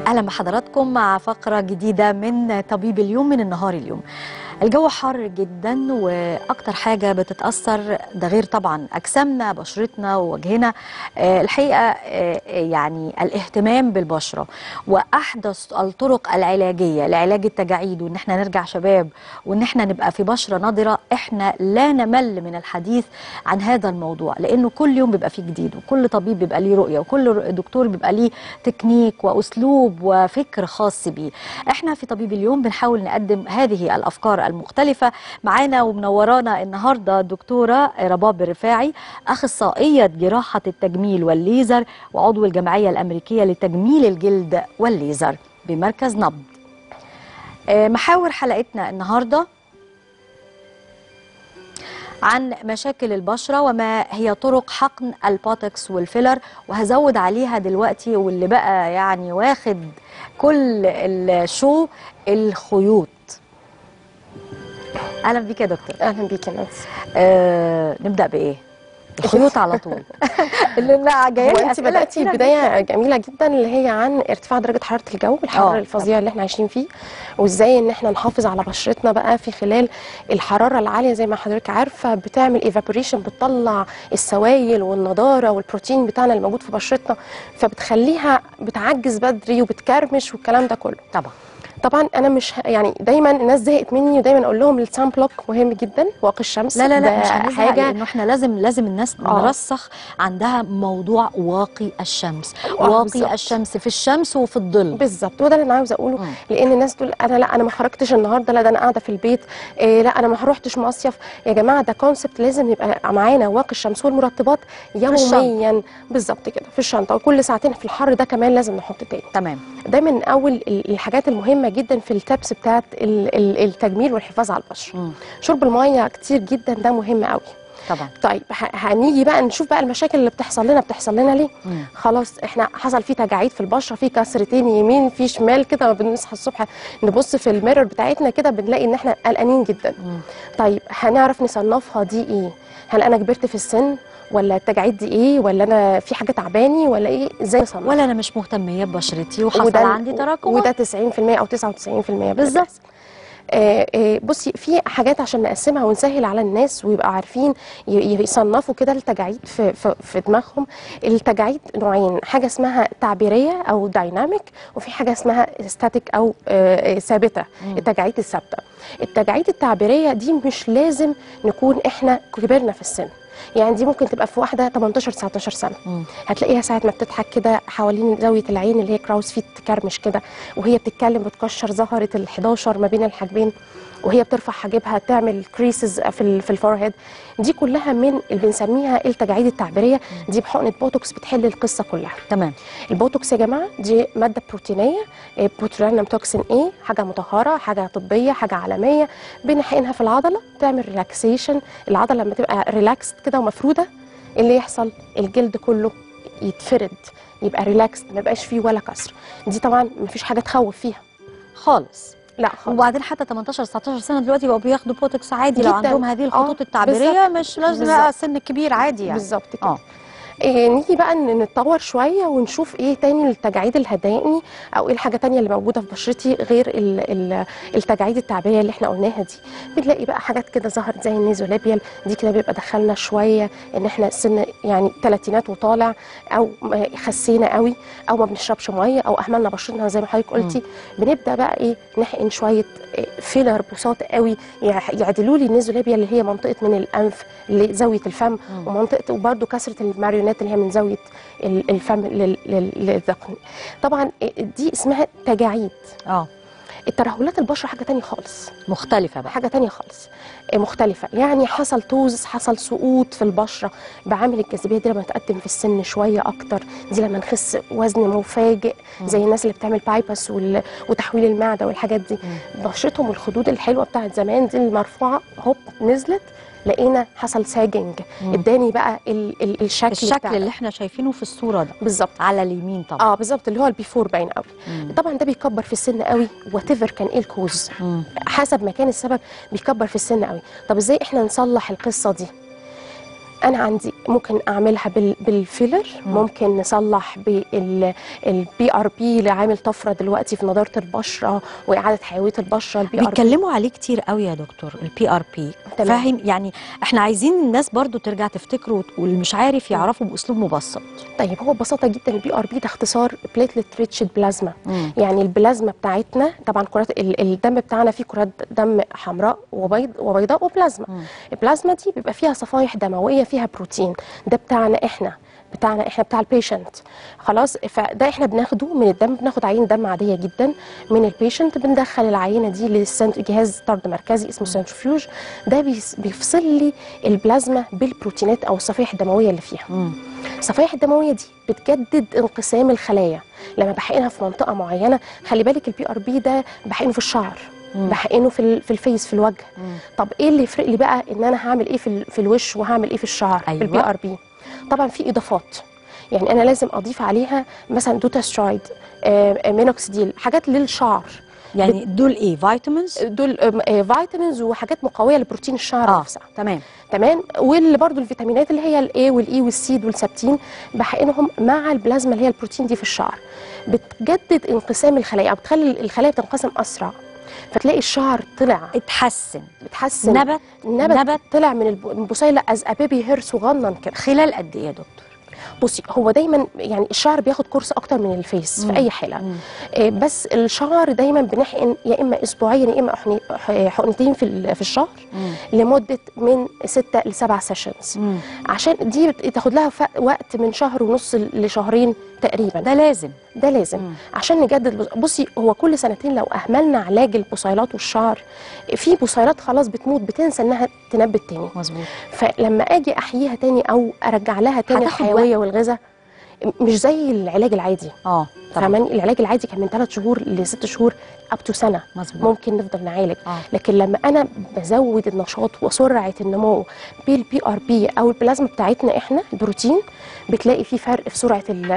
اهلا بحضراتكم مع فقره جديده من طبيب اليوم من النهار اليوم الجو حر جدا واكتر حاجه بتتاثر ده غير طبعا اجسامنا بشرتنا ووجهنا آه، الحقيقه آه، يعني الاهتمام بالبشره واحدث الطرق العلاجيه لعلاج التجاعيد وان احنا نرجع شباب وان احنا نبقى في بشره نضره احنا لا نمل من الحديث عن هذا الموضوع لانه كل يوم بيبقى فيه جديد وكل طبيب بيبقى ليه رؤيه وكل دكتور بيبقى ليه تكنيك واسلوب وفكر خاص بيه احنا في طبيب اليوم بنحاول نقدم هذه الافكار المختلفه معانا ومنورانا النهارده الدكتوره رباب الرفاعي اخصائيه جراحه التجميل والليزر وعضو الجمعيه الامريكيه لتجميل الجلد والليزر بمركز نبض آه، محاور حلقتنا النهارده عن مشاكل البشرة وما هي طرق حقن البوتوكس والفيلر وهزود عليها دلوقتي واللي بقى يعني واخد كل الشو الخيوط اهلا بيك يا دكتور اهلا بيكي نانسي آه نبدا بايه الخيوط على طول اللي لا جايه هو لي انت أسئلة بداتي كتيرة بدايه جميله جدا اللي هي عن ارتفاع درجه حراره الجو الحراره آه، الفظيعه اللي احنا عايشين فيه وازاي ان احنا نحافظ على بشرتنا بقى في خلال الحراره العاليه زي ما حضرتك عارفه بتعمل ايفابوريشن بتطلع السوائل والنضاره والبروتين بتاعنا اللي موجود في بشرتنا فبتخليها بتعجز بدري وبتكرمش والكلام ده كله طبعا طبعا انا مش ه- يعني دايما الناس زهقت مني ودايما اقول لهم السان بلوك مهم جدا واقي الشمس لا لا لا ده مش هنزهق حاجه لانه احنا لازم لازم الناس آه. نرسخ عندها موضوع واقي الشمس آه، واقي بالظبط. الشمس في الشمس وفي الظل بالظبط وده اللي انا عاوزه اقوله مم. لان الناس تقول انا لا انا ما خرجتش النهارده لا ده انا قاعده في البيت إيه لا انا ما روحتش مصيف يا جماعه ده كونسبت لازم يبقى معانا واقي الشمس والمرطبات الشنطة. يوميا بالظبط كده في الشنطه وكل ساعتين في الحر ده كمان لازم نحط تاني تمام ده من اول ال- الحاجات المهمه جدا في التبس بتاعت ال- ال- التجميل والحفاظ على البشره مم. شرب الميه كتير جدا ده مهم قوي طبعا طيب ه- هنيجي بقى نشوف بقى المشاكل اللي بتحصل لنا بتحصل لنا ليه مم. خلاص احنا حصل في تجاعيد في البشره في كسرتين يمين في شمال كده بنصحى الصبح نبص في الميرور بتاعتنا كده بنلاقي ان احنا قلقانين جدا مم. طيب هنعرف نصنفها دي ايه هل انا كبرت في السن ولا التجاعيد دي ايه ولا انا في حاجه تعباني ولا ايه ازاي نصنفها ولا انا مش مهتميه ببشرتي وحصل وده- عندي تراكم وده 90% او 99% بالظبط. آه آه بصي في حاجات عشان نقسمها ونسهل على الناس ويبقى عارفين ي- يصنفوا كده التجاعيد في, في, في دماغهم التجاعيد نوعين حاجه اسمها تعبيريه او دايناميك وفي حاجه اسمها ستاتيك او آه آه، ثابته التجاعيد الثابته التجاعيد التعبيريه دي مش لازم نكون احنا كبرنا في السن يعني دي ممكن تبقى في واحده 18 19 سنه مم. هتلاقيها ساعه ما بتضحك كده حوالين زاويه العين اللي هي كراوز فيت تكرمش كده وهي بتتكلم بتكشر ظهرت ال 11 ما بين الحاجبين وهي بترفع حاجبها تعمل كريسز في ال في الفورهيد دي كلها من اللي بنسميها التجاعيد التعبيريه دي بحقنه بوتوكس بتحل القصه كلها تمام البوتوكس يا جماعه دي ماده بروتينيه إيه، بوترانم توكسين ايه حاجه مطهره حاجه طبيه حاجه عالميه بنحقنها في العضله تعمل ريلاكسيشن العضله لما تبقى ريلاكسد كده ومفروده اللي يحصل الجلد كله يتفرد يبقى ريلاكسد ما يبقاش فيه ولا كسر دي طبعا مفيش حاجه تخوف فيها خالص لا خالص وبعدين حتى 18 19 سنه دلوقتي بقوا بياخدوا بوتوكس عادي لو جداً. عندهم هذه الخطوط آه، التعبيريه مش لازم بالظبط. بقى سن كبير عادي يعني بالظبط كده اه إيه نيجي بقى ن- نتطور شويه ونشوف ايه تاني التجاعيد اللي هتضايقني او ايه الحاجه تانية اللي موجوده في بشرتي غير ال ال التجاعيد التعبيريه اللي احنا قلناها دي بنلاقي بقى حاجات كده ظهرت زي النيزولابيال دي كده بيبقى دخلنا شويه ان احنا سن يعني ثلاثينات وطالع او م- خسينا قوي او ما بنشربش ميه او اهملنا بشرتنا زي ما حضرتك قلتي بنبدا بقى ايه نحقن شويه إيه، فيلر بساط قوي يع- يعدلوا لي النيزولابيا اللي هي منطقه من الانف لزاويه الفم ومنطقه وبرده كسره الماريونات اللي هي من زاويه ال- الفم لل- لل- للذقن طبعا إيه، دي اسمها تجاعيد اه الترهلات البشره حاجه تانية خالص مختلفه بقى حاجه تانية خالص إيه، مختلفه يعني حصل توز حصل سقوط في البشره بعامل الجاذبيه دي لما نتقدم في السن شويه اكتر دي لما نخس وزن مفاجئ زي الناس اللي بتعمل بايبس وال- وتحويل المعده والحاجات دي بشرتهم الخدود الحلوه بتاعت زمان دي المرفوعه هوب نزلت لقينا حصل ساجنج اداني بقى ال ال الشكل الشكل بتاع اللي احنا شايفينه في الصوره ده بالظبط على اليمين طبعا اه بالظبط اللي هو البيفور باين قوي طبعا ده بيكبر في السن قوي وات كان ايه الكوز مم. حسب ما كان السبب بيكبر في السن قوي طب ازاي احنا نصلح القصه دي انا عندي ممكن اعملها بال- بالفيلر مم. ممكن نصلح بالبي ار بي اللي عامل طفره دلوقتي في نضاره البشره واعاده حيويه البشره البي ار بي بيتكلموا عليه كتير قوي يا دكتور البي ار بي تمام. فاهم يعني احنا عايزين الناس برضو ترجع تفتكره وت- واللي مش عارف يعرفوا باسلوب مبسط طيب هو ببساطه جدا البي ار بي ده اختصار بليتلت ريتشد بلازما مم. يعني البلازما بتاعتنا طبعا كرات ال- الدم بتاعنا فيه كرات دم حمراء وبيض وبيضاء وبلازما مم. البلازما دي بيبقى فيها صفائح دمويه فيها بروتين ده بتاعنا احنا بتاعنا احنا بتاع البيشنت خلاص فده احنا بناخده من الدم بناخد عين دم عاديه جدا من البيشنت بندخل العينه دي للسنت جهاز طرد مركزي اسمه سنترفيوج ده بيس- بيفصل لي البلازما بالبروتينات او الصفائح الدمويه اللي فيها مم. الصفائح الدمويه دي بتجدد انقسام الخلايا لما بحقنها في منطقه معينه خلي بالك البي ار بي ده بحقنه في الشعر مم. بحقنه في ال- في الفيس في الوجه مم. طب ايه اللي يفرق لي بقى ان انا هعمل ايه في ال- في الوش وهعمل ايه في الشعر أيوة. بالبي ار بي طبعا في اضافات يعني انا لازم اضيف عليها مثلا دوتاسترويد آه، مينوكسيديل حاجات للشعر يعني دول ايه فيتامينز دول آه، آه، فيتامينز وحاجات مقويه لبروتين الشعر اه نفسها تمام تمام واللي برضو الفيتامينات اللي هي الاي والاي والسيد والسبتين بحقنهم مع البلازما اللي هي البروتين دي في الشعر بتجدد انقسام الخلايا او بتخلي الخلايا تنقسم اسرع فتلاقي الشعر طلع اتحسن بتحسن نبت نبت, نبت. طلع من الب- من البصيله از بيبي هير صغنن كده خلال قد ايه يا دكتور بصي هو دايما يعني الشعر بياخد كورس اكتر من الفيس مم. في اي حاله مم. آه، بس الشعر دايما بنحقن يا اما اسبوعيا يا اما حقن- ح- حقنتين في ال- في الشهر مم. لمده من ستة لسبع سيشنز مم. عشان دي بت- تاخد لها ف- وقت من شهر ونص لشهرين تقريبا ده لازم ده لازم مم. عشان نجدد البص- بصي هو كل سنتين لو اهملنا علاج البصيلات والشعر في بصيلات خلاص بتموت بتنسى انها تنبت تاني مظبوط فلما اجي احييها تاني او ارجع لها تاني هتاخد الحيويه والغذاء مش زي العلاج العادي اه طبعا فاهماني العلاج العادي كان من ثلاث شهور لست شهور اب تو سنه مظبوط ممكن نفضل نعالج اه لكن لما انا بزود النشاط وسرعه النمو بالبي ار بي او البلازما بتاعتنا احنا البروتين بتلاقي في فرق في سرعه ال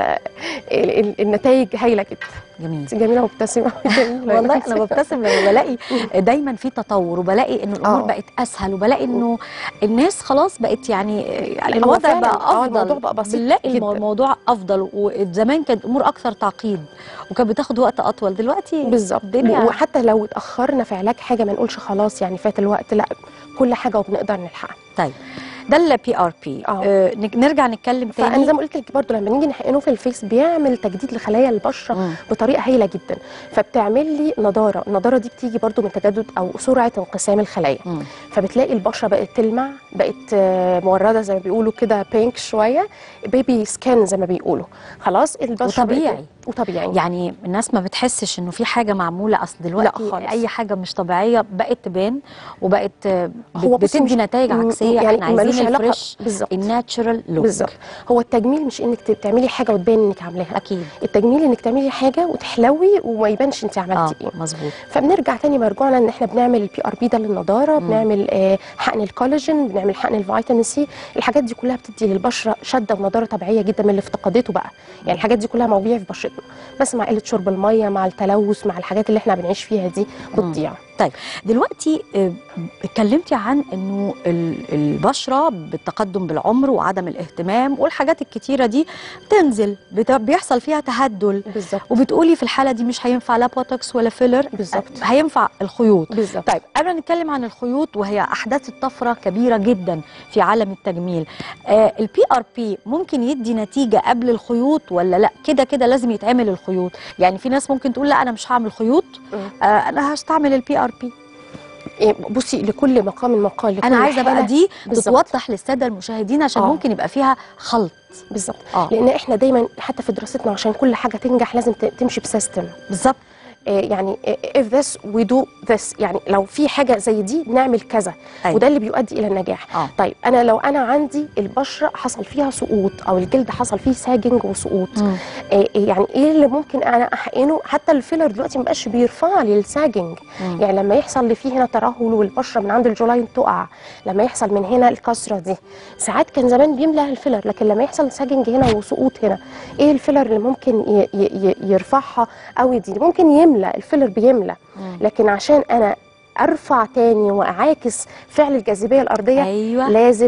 ال ال النتائج هايله جدا جميل جميله مبتسمه جميلة. والله انا ببتسم لما بلاقي دايما في تطور وبلاقي ان الامور آه. بقت اسهل وبلاقي انه الناس خلاص بقت يعني يعني هو الوضع فعلاً، بقى آه، افضل الموضوع بقى بسيط بنلاقي جداً. الموضوع افضل وزمان كانت الامور اكثر تعقيد وكانت بتاخد وقت اطول دلوقتي بالظبط الدنيا- وحتى لو اتاخرنا في علاج حاجه ما نقولش خلاص يعني فات الوقت لا كل حاجه وبنقدر نلحقها طيب ده البي ار بي آه. نرجع نتكلم فانا تاني زي ما قلت لك برضه لما نيجي نحقنه في الفيس بيعمل تجديد لخلايا البشره مم. بطريقه هايله جدا فبتعمل لي نضاره النضاره دي بتيجي برضو من تجدد او سرعه انقسام الخلايا مم. فبتلاقي البشره بقت تلمع بقت آه، مورده زي ما بيقولوا كده بينك شويه بيبي سكين زي ما بيقولوا خلاص البشره بقت- وطبيعي. وطبيعي يعني الناس ما بتحسش انه في حاجه معموله اصل دلوقتي خالص. اي حاجه مش طبيعيه بقت تبان وبقت آه، هو بت- بصي بتدي مش- نتائج م- عكسيه يعني احنا ملوش عايزين علاقة- الفريش بالظبط. الناتشرال لوك بالظبط هو التجميل مش انك ت- تعملي حاجه وتبان انك عاملاها اكيد التجميل انك تعملي حاجه وتحلوي وما يبانش انت اه عملتي ايه مظبوط فبنرجع تاني مرجوعنا ان احنا بنعمل البي ار بي ده للنضاره بنعمل آه، حقن الكولاجين بنعمل حقن الفيتامين سي الحاجات دي كلها بتدي للبشره شده ونضاره طبيعيه جدا من اللي افتقدته بقى يعني الحاجات دي كلها موجوده في بشرتنا بس مع قله شرب الميه مع التلوث مع الحاجات اللي احنا بنعيش فيها دي بتضيع طيب دلوقتي آه، اتكلمتي عن انه ال- البشره بالتقدم بالعمر وعدم الاهتمام والحاجات الكتيره دي بتنزل بت- بيحصل فيها تهدل بالظبط وبتقولي في الحاله دي مش هينفع لا بوتوكس ولا فيلر بالظبط. آه، هينفع الخيوط بالظبط طيب قبل ما نتكلم عن الخيوط وهي احداث طفره كبيره جدا في عالم التجميل آه البي ار بي ممكن يدي نتيجه قبل الخيوط ولا لا كده كده لازم يتعمل الخيوط يعني في ناس ممكن تقول لا انا مش هعمل خيوط مم. آه انا هستعمل البي ار بي إيه، بصي لكل مقام مقال لكل انا عايزه بقى حالة دي بالظبط. تتوضح للساده المشاهدين عشان آه. ممكن يبقى فيها خلط بالظبط اه لان احنا دايما حتى في دراستنا عشان كل حاجه تنجح لازم ت- تمشي بسيستم بالظبط آه، يعني آه، if this we do this يعني لو في حاجه زي دي نعمل كذا أيوة. وده اللي بيؤدي الى النجاح اه طيب انا لو انا عندي البشره حصل فيها سقوط او الجلد حصل فيه ساجنج وسقوط مم. آه، يعني ايه اللي ممكن انا احقنه حتى الفيلر دلوقتي ما بقاش بيرفع لي الساجنج مم. يعني لما يحصل لي فيه هنا ترهل والبشره من عند الجولاين تقع لما يحصل من هنا الكسره دي ساعات كان زمان بيملى الفيلر لكن لما يحصل ساجنج هنا وسقوط هنا ايه الفيلر اللي ممكن ي- ي- ي- يرفعها او يدي ممكن يملى الفيلر بيملى مم. لكن عشان انا ارفع تاني واعاكس فعل الجاذبيه الارضيه ايوه لازم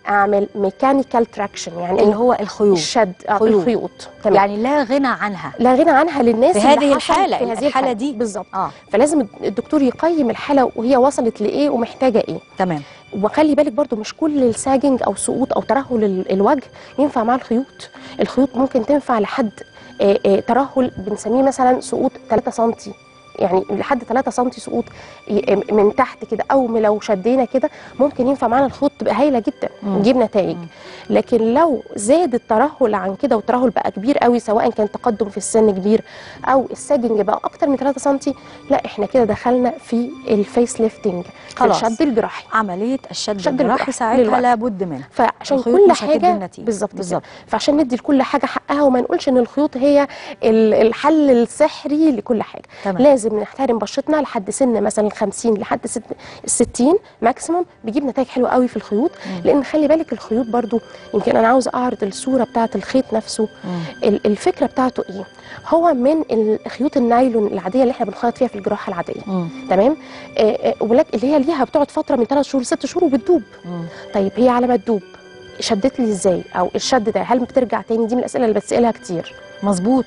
اعمل ميكانيكال تراكشن يعني اللي هو الخيوط الشد آه، خيوط. الخيوط تمام يعني لا غنى عنها لا غنى عنها للناس في اللي هذه حصل الحالة، في هذه الحالة دي. بالظبط اه فلازم الدكتور يقيم الحاله وهي وصلت لايه ومحتاجه ايه تمام وخلي بالك برضو مش كل الساجنج او سقوط او ترهل ال- الوجه ينفع مع الخيوط الخيوط ممكن تنفع لحد آه، آه، ترهل بنسميه مثلا سقوط 3 سم يعني لحد 3 سم سقوط ي- من تحت كده او لو شدينا كده ممكن ينفع معانا الخيوط تبقى هايله جدا مم. وتجيب نتائج مم. لكن لو زاد الترهل عن كده والترهل بقى كبير قوي سواء كان تقدم في السن كبير او الساجنج بقى اكتر من 3 سم لا احنا كده دخلنا في الفيس ليفتنج في خلاص. الشد الجراحي عملية الشد شد الجراحي الجراحي ساعتها للوقت. لابد منه فعشان الخيوط كل مش هتدي حاجه النتيجة. بالظبط بالظبط. بالظبط فعشان ندي لكل حاجه حقها وما نقولش ان الخيوط هي ال- الحل السحري لكل حاجه تمام. لازم نحترم بشرتنا لحد سن مثلا ال 50 لحد ست- ال 60 ماكسيموم بيجيب نتائج حلوه قوي في الخيوط لان خلي بالك الخيوط برضو يمكن انا عاوزه اعرض الصوره بتاعه الخيط نفسه مم. ال- الفكره بتاعته ايه هو من الخيوط النايلون العاديه اللي احنا بنخيط فيها في الجراحه العاديه مم. تمام آه، آه، ولكن اللي هي ليها بتقعد فتره من 3 شهور ل 6 شهور وبتدوب مم. طيب هي على ما تدوب شدت لي ازاي او الشد ده هل بترجع تاني دي من الاسئله اللي بتسالها كتير مظبوط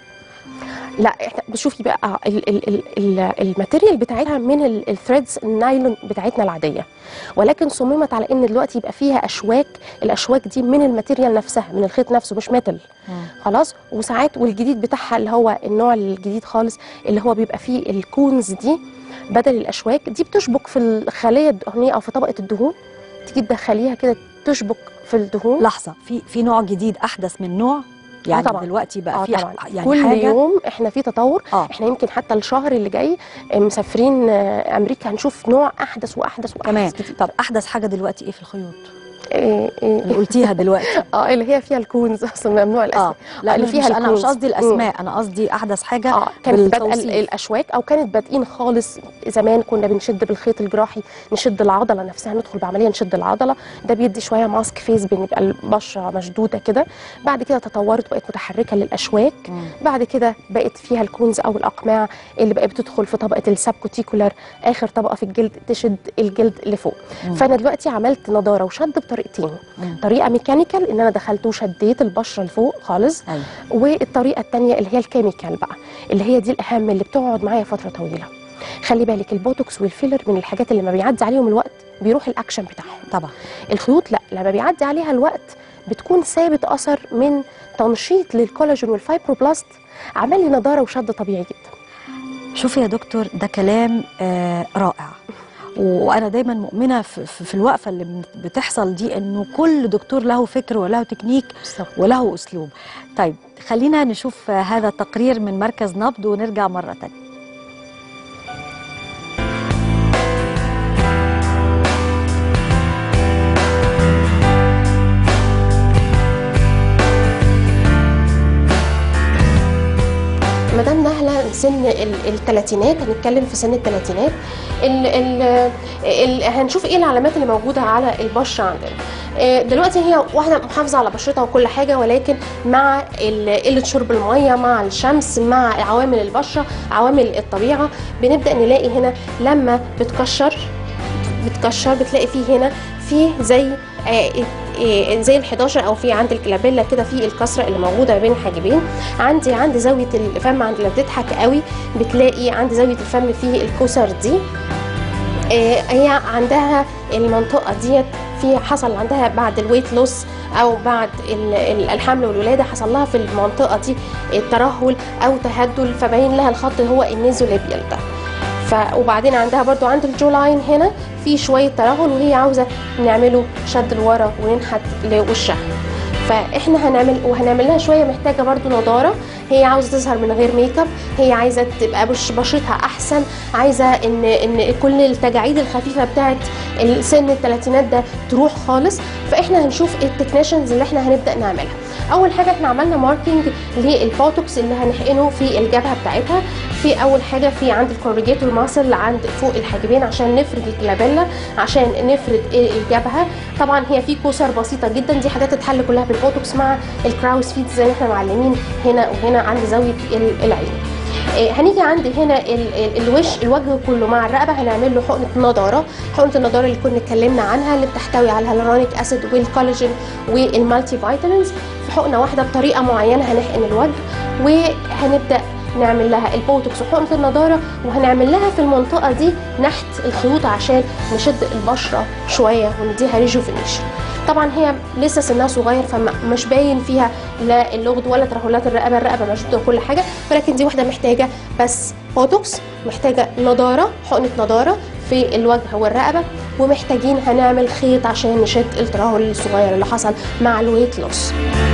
لا احنا بشوفي بقى آه، ال ال ال ال الماتيريال بتاعتها من الثريدز النايلون بتاعتنا العاديه ولكن صممت على ان دلوقتي يبقى فيها اشواك الاشواك دي من الماتيريال نفسها من الخيط نفسه مش ميتال مم. خلاص وساعات والجديد بتاعها اللي هو النوع الجديد خالص اللي هو بيبقى فيه الكونز دي بدل الاشواك دي بتشبك في الخليه الدهنيه او في طبقه الدهون تيجي تدخليها كده تشبك في الدهون لحظة في في نوع جديد أحدث من نوع يعني طبعاً. دلوقتي بقى اه في طبعا ح- يعني كل حاجة يوم احنا في تطور اه احنا يمكن حتى الشهر اللي جاي آه، مسافرين آه، امريكا هنشوف نوع احدث واحدث تمام واحدث جديد طب أحدث حاجة دلوقتي إيه في الخيوط آه، آه، اللي قلتيها دلوقتي اه اللي هي فيها الكونز اصلا ممنوع الاسماء اه لا اللي مش فيها مش انا مش الكونز. قصدي الاسماء انا قصدي احدث حاجه اه كانت بادئه بالتوصيف. ال- الاشواك او كانت بادئين خالص زمان كنا بنشد بالخيط الجراحي نشد العضله نفسها ندخل بعمليه نشد العضله ده بيدي شويه ماسك فيس بنبقى البشره مشدوده كده بعد كده تطورت بقت متحركه للاشواك مم. بعد كده بقت فيها الكونز او الاقماع اللي بقت بتدخل في طبقه السبكوتيكولار اخر طبقه في الجلد تشد الجلد لفوق مم. فانا دلوقتي عملت نضاره وشد بطريقتين مم. طريقه ميكانيكال ان انا دخلت وشديت البشره لفوق خالص ايوه والطريقه الثانيه اللي هي الكيميكال بقى اللي هي دي الاهم اللي بتقعد معايا فتره طويله خلي بالك البوتوكس والفيلر من الحاجات اللي ما بيعدي عليهم الوقت بيروح الاكشن بتاعهم طبعا الخيوط لا لما بيعدي عليها الوقت بتكون ثابت اثر من تنشيط للكولاجين والفايبروبلاست عمل لي نضاره وشد طبيعي جدا شوفي يا دكتور ده كلام آه رائع وانا دايما مؤمنه في, في في الوقفه اللي بن- بتحصل دي انه كل دكتور له فكر وله تكنيك وله اسلوب طيب خلينا نشوف آه، هذا التقرير من مركز نبض ونرجع مره تانية مدام نهله سن ال- الثلاثينات هنتكلم في سن الثلاثينات ال ال ال هنشوف ايه العلامات اللي موجوده على البشره عندنا آه، دلوقتي هي واحده محافظه على بشرتها وكل حاجه ولكن مع ال- قله شرب الميه مع الشمس مع عوامل البشره عوامل الطبيعه بنبدا نلاقي هنا لما بتكشر بتكشر بتلاقي فيه هنا فيه زي آه، آه، زي ال 11 او في عند الكلابيلا كده في الكسره اللي موجوده ما بين الحاجبين عندي عند زاويه الفم عند لما بتضحك قوي بتلاقي عند زاويه الفم فيه الكسر دي آه، هي عندها المنطقه ديت في حصل عندها بعد الويت لوس او بعد ال- ال- الحمل والولاده حصل لها في المنطقه دي الترهل او تهدل فباين لها الخط هو النيزوليبيال ده ف وبعدين عندها برضو عند الجو لاين هنا في شويه ترهل وهي عاوزه نعمله شد لورا وننحت لوشها فاحنا هنعمل وهنعمل لها شويه محتاجه برضو نضاره هي عاوزه تظهر من غير ميك اب هي عايزه تبقى بش بشرتها احسن عايزه ان ان كل التجاعيد الخفيفه بتاعت السن الثلاثينات ده تروح خالص فاحنا هنشوف التكنيشنز اللي احنا هنبدا نعملها اول حاجه احنا عملنا ماركينج للبوتوكس اللي هنحقنه في الجبهه بتاعتها في اول حاجه في عند الكورجيتور ماسل عند فوق الحاجبين عشان نفرد الكلابيلا عشان نفرد الجبهه طبعا هي في كسر بسيطه جدا دي حاجات تتحل كلها بالبوتوكس مع الكراوس فيت زي ما احنا معلمين هنا وهنا عند زاويه ال- العين آه، هنيجي عند هنا ال- ال- الوش الوجه كله مع الرقبه هنعمل له حقنه نضاره حقنه النضاره اللي كنا اتكلمنا عنها اللي بتحتوي على الهيالورونيك اسيد والكولاجين والمالتي فيتامينز في حقنه واحده بطريقه معينه هنحقن الوجه وهنبدا نعمل لها البوتوكس وحقنه النضاره وهنعمل لها في المنطقه دي نحت الخيوط عشان نشد البشره شويه ونديها ريجوفينيشن طبعا هي لسه سنها صغير فمش باين فيها لا اللغد ولا ترهلات الرقبه الرقبه مشدوده وكل حاجه ولكن دي واحده محتاجه بس بوتوكس محتاجه نضاره حقنه نضاره في الوجه والرقبه ومحتاجين هنعمل خيط عشان نشد الترهل الصغير اللي حصل مع الويت لوس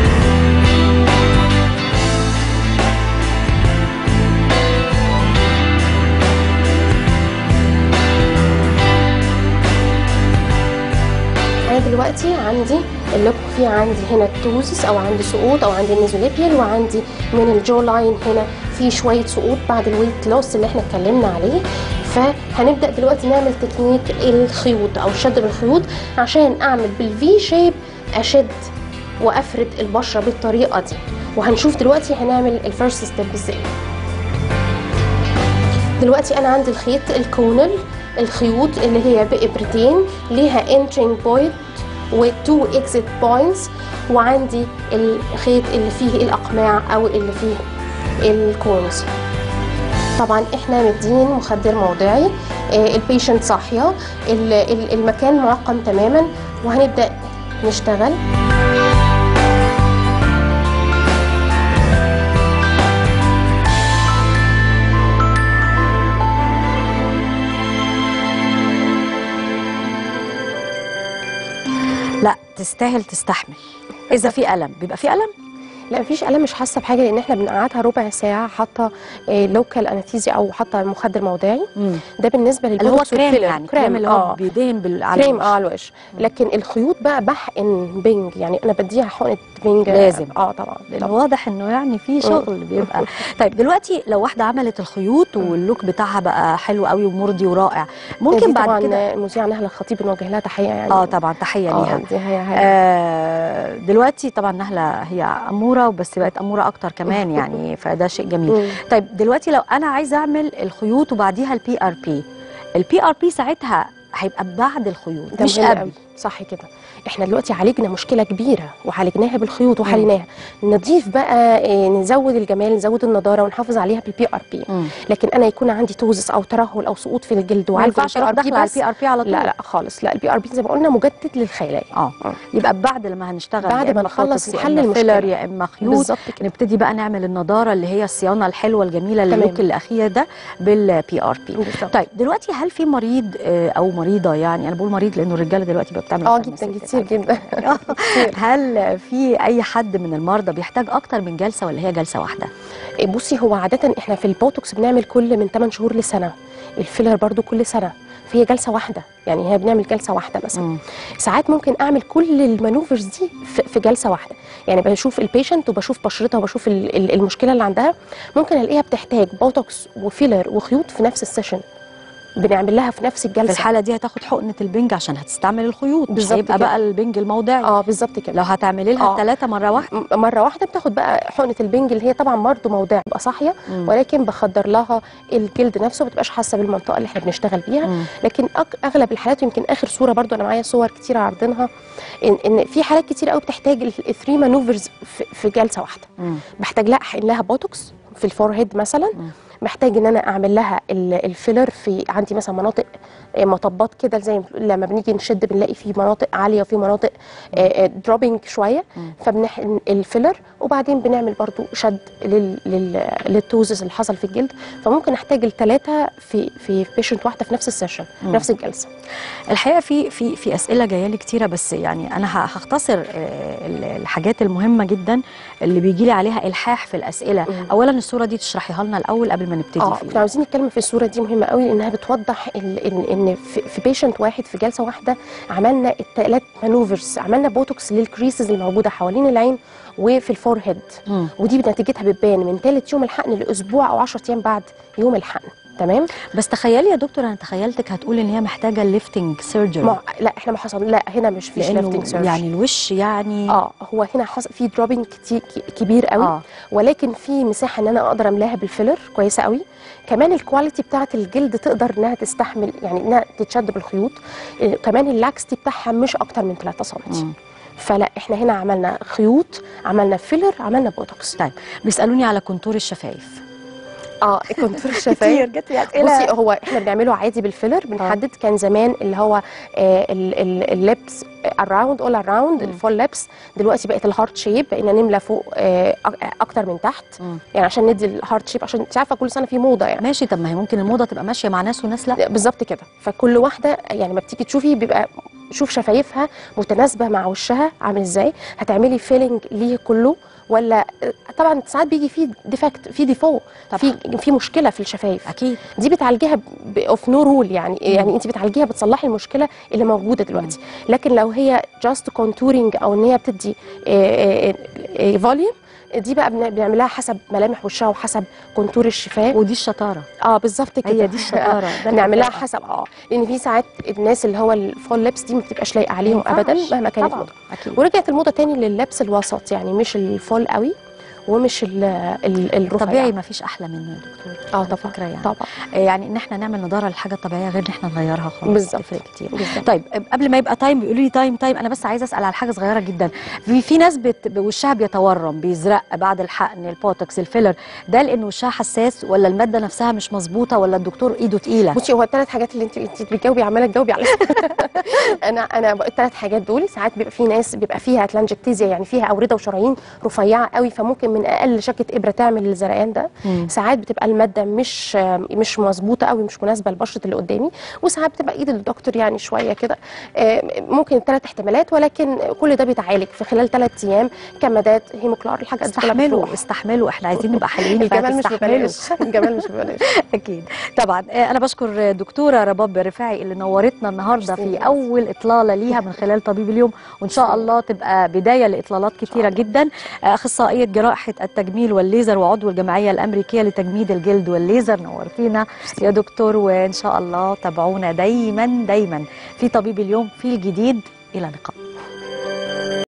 انا دلوقتي عندي اللي في عندي هنا التوزس او عندي سقوط او عندي النيزوليبيال وعندي من الجو لاين هنا في شويه سقوط بعد الويت لوس اللي احنا اتكلمنا عليه فهنبدا دلوقتي نعمل تكنيك الخيوط او الشد بالخيوط عشان اعمل بالفي شيب اشد وافرد البشره بالطريقه دي وهنشوف دلوقتي هنعمل الفيرست ستيب ازاي دلوقتي انا عندي الخيط الكونل الخيوط اللي هي بإبرتين ليها entering point و two exit points وعندي الخيط اللي فيه الأقماع أو اللي فيه الكونز طبعا احنا مدين مخدر موضعي آه، البيشنت صاحية ال- ال- المكان معقم تماما وهنبدأ نشتغل لا تستاهل تستحمل اذا في الم بيبقى في الم لا مفيش ألم مش حاسة بحاجة لأن احنا بنقعدها ربع ساعة حاطة لوكال انستيزيا أو حاطة مخدر موضعي ده بالنسبة اللي هو للبوتوكس كريم والفيلر. يعني كريم اللي هو اه بيدهن بال على كريم الوش. اه على الوش لكن الخيوط بقى بحقن بنج يعني انا بديها حقنه بنج لازم. اه طبعا لانه طبعا واضح انه يعني في شغل بيبقى طيب دلوقتي لو واحده عملت الخيوط واللوك بتاعها بقى حلو قوي ومرضي ورائع ممكن دي بعد طبعا كده المذيعه نهله الخطيب بنوجه لها تحيه يعني اه طبعا تحيه اه ليها دي هي هي آه دلوقتي طبعا نهله هي اموره بس بقت اموره اكتر كمان يعني فده شيء جميل مم. طيب دلوقتي لو انا عايزه اعمل الخيوط وبعديها البي ار بي البي ار بي ساعتها هيبقى بعد الخيوط ده مش مهم قبل قوي. صح كده احنا دلوقتي عالجنا مشكله كبيره وعالجناها بالخيوط وحليناها نضيف بقى إيه، نزود الجمال نزود النضاره ونحافظ عليها بالبي ار بي مم. لكن انا يكون عندي توزس او ترهل او سقوط في الجلد ما وعالج ينفعش اروح بالبي داخله على بس البي ار بي على طول لا لا خالص لا البي ار بي زي ما قلنا مجدد للخلايا اه آه. يبقى بعد لما هنشتغل بعد يا ما إما نخلص بوتوكس يا نحل إما المشكلة. فيلر يا اما خيوط بالظبط كده نبتدي بقى نعمل النضاره اللي هي الصيانه الحلوه الجميله تمام. للوك الاخير ده بالبي ار بي بالظبط طيب دلوقتي هل في مريض آه، او مريضه يعني انا بقول مريض لانه الرجاله دلوقتي بقى بتعمل اه أكتر من جدا الستات. كتير جدا كتير. هل في اي حد من المرضى بيحتاج اكتر من جلسه ولا هي جلسه واحده بصي هو عادة احنا في البوتوكس بنعمل كل من 8 شهور لسنة الفيلر برضو كل سنة فهي جلسة واحدة يعني هي بنعمل جلسة واحدة مثلا مم. ساعات ممكن اعمل كل المانوفرز دي في في جلسة واحدة يعني بشوف البيشنت وبشوف بشرتها وبشوف ال- ال- المشكلة اللي عندها ممكن الاقيها بتحتاج بوتوكس وفيلر وخيوط في نفس السيشن بنعمل لها في نفس في الجلسة الحاله دي هتاخد حقنه البنج عشان هتستعمل الخيوط مش بالظبط هيبقى كده. بقى البنج الموضعي اه بالظبط كده لو هتعملي لها آه. الثلاثه مره واحده م- مره واحده بتاخد بقى حقنه البنج اللي هي طبعا برضه موضع بتبقى صاحيه مم. ولكن بخدر لها الجلد نفسه ما بتبقاش حاسه بالمنطقه اللي احنا بنشتغل بيها مم. لكن أك- اغلب الحالات يمكن اخر صوره برضو انا معايا صور كتير عارضينها ان, إن في حالات كتير قوي بتحتاج الثري مانوفرز في, في جلسه واحده مم. بحتاج لها احقن لها بوتوكس في الفورهيد مثلا مم. محتاج ان انا اعمل لها ال- الفيلر في عندي مثلا مناطق آه، مطبات كده زي ما بنقول لما بنيجي نشد بنلاقي في مناطق عاليه وفي مناطق دروبينج شويه مم. فبنحقن الفيلر وبعدين بنعمل برضو شد لل لل للتوزس اللي حصل في الجلد فممكن احتاج الثلاثه في في بيشنت واحده في نفس السيشن مم. نفس الجلسه الحقيقه في في في اسئله جايه لي كتيره بس يعني انا ه- هختصر آه، ال- الحاجات المهمه جدا اللي بيجي لي عليها الحاح في الاسئله مم. اولا الصوره دي تشرحيها لنا الاول قبل ما نبتدي اه فيها كنا عاوزين نتكلم في الصوره دي مهمه قوي لانها بتوضح ال- ان ان في, في بيشنت واحد في جلسه واحده عملنا الثلاث مانوفرز عملنا بوتوكس للكريسز الموجوده حوالين العين وفي الفور الفور هيد مم. ودي نتيجتها بتبان من ثالث يوم الحقن لاسبوع او 10 ايام بعد يوم الحقن تمام بس تخيلي يا دكتور انا تخيلتك هتقول ان هي محتاجه ليفتنج سيرجري ما لا احنا ما حصل لا هنا مش فيش ليفتنج سيرجري يعني الوش يعني اه هو هنا حصل في دروبنج كتير كبير قوي اه ولكن في مساحه ان انا اقدر املاها بالفيلر كويسه قوي كمان الكواليتي بتاعه الجلد تقدر انها تستحمل يعني انها تتشد بالخيوط إيه، كمان اللاكستي بتاعها مش اكتر من 3 سم مم. فلا احنا هنا عملنا خيوط عملنا فيلر عملنا بوتوكس طيب بيسالوني على كونتور الشفايف اه كونتور الشفايف جت لي بصي هو احنا بنعمله عادي بالفيلر بنحدد كان زمان اللي هو الليبس اراوند اول اراوند مم. الفول ليبس دلوقتي بقت الهارت شيب بقينا نملى فوق آه، أك- اكتر من تحت مم. يعني عشان ندي الهارت شيب عشان انت عارفه كل سنه في موضه يعني ماشي طب ما هي ممكن الموضه تبقى ماشيه مع ناس وناس لا بالظبط كده فكل واحده يعني ما بتيجي تشوفي بيبقى شوف شفايفها متناسبه مع وشها عامل ازاي هتعملي فيلينج ليه كله ولا طبعا ساعات بيجي فيه ديفكت في ديفو في في مشكله في الشفايف اكيد دي بتعالجيها اوف نو رول يعني يعني انت بتعالجيها بتصلحي المشكله اللي موجوده دلوقتي لكن لو هي جاست كونتورنج او ان هي بتدي فوليوم دي بقى بن- بنعملها حسب ملامح وشها وحسب كونتور الشفاه ودي الشطاره اه بالظبط كده هي دي الشطاره ده نعملها الذكاء. حسب اه لان في ساعات الناس اللي هو الفول ليبس دي ما بتبقاش لايقه عليهم ما ينفعش. ابدا مهما كانت طبعا موضه اكيد ورجعت الموضه تاني لللبس الوسط يعني مش الفول قوي ومش ال- ال- الرفيع طبيعي ما فيش احلى منه يا دكتور اه على طبعا فكره يعني طبعا آه، يعني ان احنا نعمل نضاره للحاجه الطبيعيه غير ان احنا نغيرها خالص بالظبط. تفرق كتير بالظبط طيب قبل ما يبقى تايم بيقولوا لي تايم تايم انا بس عايزه اسال على حاجه صغيره جدا في في ناس بت... وشها بيتورم بيزرق بعد الحقن البوتوكس الفيلر ده لان وشها حساس ولا الماده نفسها مش مظبوطه ولا الدكتور ايده تقيله بصي هو الثلاث حاجات اللي انت انت بتجاوبي عماله تجاوبي على انا انا الثلاث حاجات دول ساعات بيبقى في ناس بيبقى فيها اتلانجكتيزيا يعني فيها اورده وشرايين رفيعه قوي فممكن من اقل شكه ابره تعمل الزرقان ده مم. ساعات بتبقى الماده مش مش مظبوطه قوي مش مناسبه لبشره اللي قدامي وساعات بتبقى ايد الدكتور يعني شويه كده آه، ممكن ثلاث احتمالات ولكن كل ده بيتعالج في خلال ثلاث ايام كمادات هيموكلار الحاجات دي كلها استحملوا بتروح. استحملوا احنا عايزين نبقى حلوين الجمال مش فهتستحملوا. ببلاش الجمال مش ببلاش اكيد طبعا آه، انا بشكر دكتوره رباب رفاعي اللي نورتنا النهارده في ميرسي. اول اطلاله ليها من خلال طبيب اليوم وان شاء ميرسي. الله تبقى بدايه لاطلالات كتيره الله. جدا آه، اخصائيه جراحه التجميل والليزر وعضو الجمعيه الامريكيه لتجميد الجلد والليزر نورتينا يا دكتور وان شاء الله تابعونا دايما دايما في طبيب اليوم في الجديد الى اللقاء